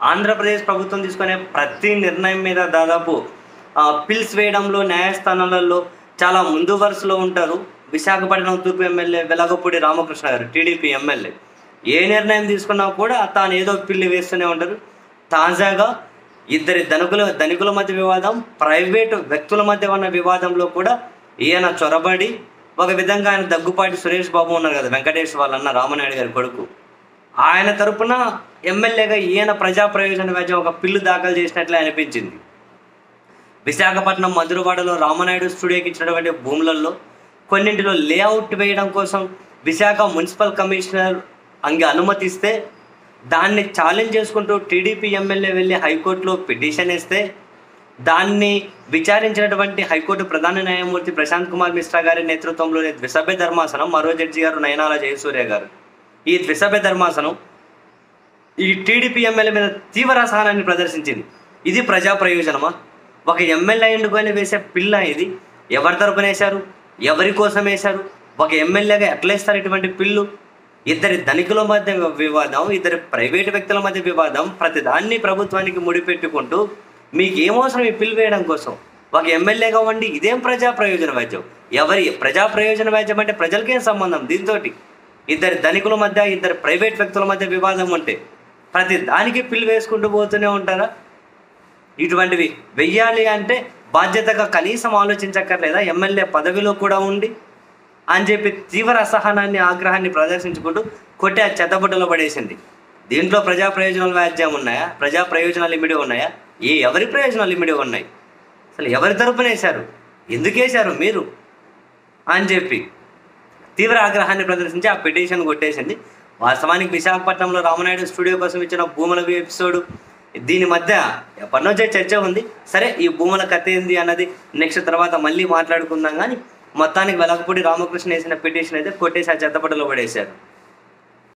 ఆంధ్రప్రదేశ్ ప్రభుత్వం తీసుకునే ప్రతి నిర్ణయం మీద దాదాపు ఆ, పిల్స్ వేయడంలో న్యాయస్థానాలలో చాలా ముందు వరుసలో ఉంటారు విశాఖపట్నం తూర్పు ఎమ్మెల్యే వెలగపూడి రామకృష్ణ గారు టీడీపీ ఎమ్మెల్యే ఏ నిర్ణయం తీసుకున్నా కూడా తాను ఏదో పిల్లి వేస్తూనే ఉంటారు తాజాగా ఇద్దరి ధనికుల ధనికుల మధ్య వివాదం ప్రైవేటు వ్యక్తుల మధ్య ఉన్న వివాదంలో కూడా ఈయన చొరబడి ఒక విధంగా ఆయన దగ్గుపాటి సురేష్ బాబు ఉన్నారు కదా వెంకటేష్ వాళ్ళన్న రామనాయుడు గారి కొడుకు ఆయన తరపున ఎమ్మెల్యేగా ఈయన ప్రజా ప్రయోజన వ్యాజ్యం ఒక పిల్లు దాఖలు చేసినట్లే అనిపించింది విశాఖపట్నం మధురవాడలో రామనాయుడు స్టూడియోకి ఇచ్చినటువంటి భూములలో కొన్నింటిలో లేఅవుట్ వేయడం కోసం విశాఖ మున్సిపల్ కమిషనర్ అంగ అనుమతిస్తే దాన్ని ఛాలెంజ్ చేసుకుంటూ టీడీపీ ఎమ్మెల్యే వెళ్ళి హైకోర్టులో పిటిషన్ ఇస్తే దాన్ని విచారించినటువంటి హైకోర్టు ప్రధాన న్యాయమూర్తి ప్రశాంత్ కుమార్ మిశ్రా గారి నేతృత్వంలోని ద్విసభ్య ధర్మాసనం మరో జడ్జి గారు నయనాల జయసూర్య గారు ఈ ద్విసభ్య ధర్మాసనం ఈ టీడీపీ ఎమ్మెల్యే మీద తీవ్ర అసహనాన్ని ప్రదర్శించింది ఇది ప్రజా ప్రయోజనమా ఒక ఎమ్మెల్యే ఎండుకొని వేసే పిల్ల ఇది ఎవరి తరపున వేశారు ఎవరి కోసం వేశారు ఒక ఎమ్మెల్యేగా ఎట్లా ఇస్తారు ఇటువంటి పిల్లు ఇద్దరి ధనికుల మధ్య వివాదం ఇద్దరి ప్రైవేటు వ్యక్తుల మధ్య వివాదం ప్రతి దాన్ని ప్రభుత్వానికి ముడిపెట్టుకుంటూ మీకు ఏమవసరం ఈ పిల్లు వేయడం కోసం ఒక ఎమ్మెల్యేగా ఉండి ఇదేం ప్రజా ప్రయోజన వ్యాజ్యం ఎవరి ప్రజా ప్రయోజన వ్యాజ్యం అంటే ప్రజలకేం సంబంధం దీంతో ఇద్దరి ధనికుల మధ్య ఇద్దరు ప్రైవేట్ వ్యక్తుల మధ్య వివాదం ఉంటే ప్రతి దానికి పిల్లు వేసుకుంటూ పోతూనే ఉంటారా ఇటువంటివి వెయ్యాలి అంటే బాధ్యతగా కనీసం ఆలోచించక్కర్లేదా ఎమ్మెల్యే పదవిలో కూడా ఉండి అని చెప్పి తీవ్ర అసహనాన్ని ఆగ్రహాన్ని ప్రదర్శించుకుంటూ కొట్టి ఆ చెత్తబుట్టలో పడేసింది దీంట్లో ప్రజా ప్రయోజనాల వ్యాజ్యం ఉన్నాయా ప్రజా ప్రయోజనాలు ఇమిడి ఉన్నాయా ఏ ఎవరి ప్రయోజనాలు ఇమిడి ఉన్నాయి అసలు ఎవరి తరపున వేశారు ఎందుకు వేశారు మీరు అని చెప్పి తీవ్ర ఆగ్రహాన్ని ప్రదర్శించి ఆ పిటిషన్ కొట్టేసింది వాస్తవానికి విశాఖపట్నంలో రామనాయుడు స్టూడియో కోసం ఇచ్చిన భూముల ఎపిసోడ్ దీని మధ్య ఎప్పటి నుంచే చర్చ ఉంది సరే ఈ భూముల కథ ఏంది అన్నది నెక్స్ట్ తర్వాత మళ్ళీ మాట్లాడుకుందాం కానీ మొత్తానికి వెలగపూడి రామకృష్ణ వేసిన పిటిషన్ అయితే కొట్టేసి ఆ చెత్తపట్టలో పడేశారు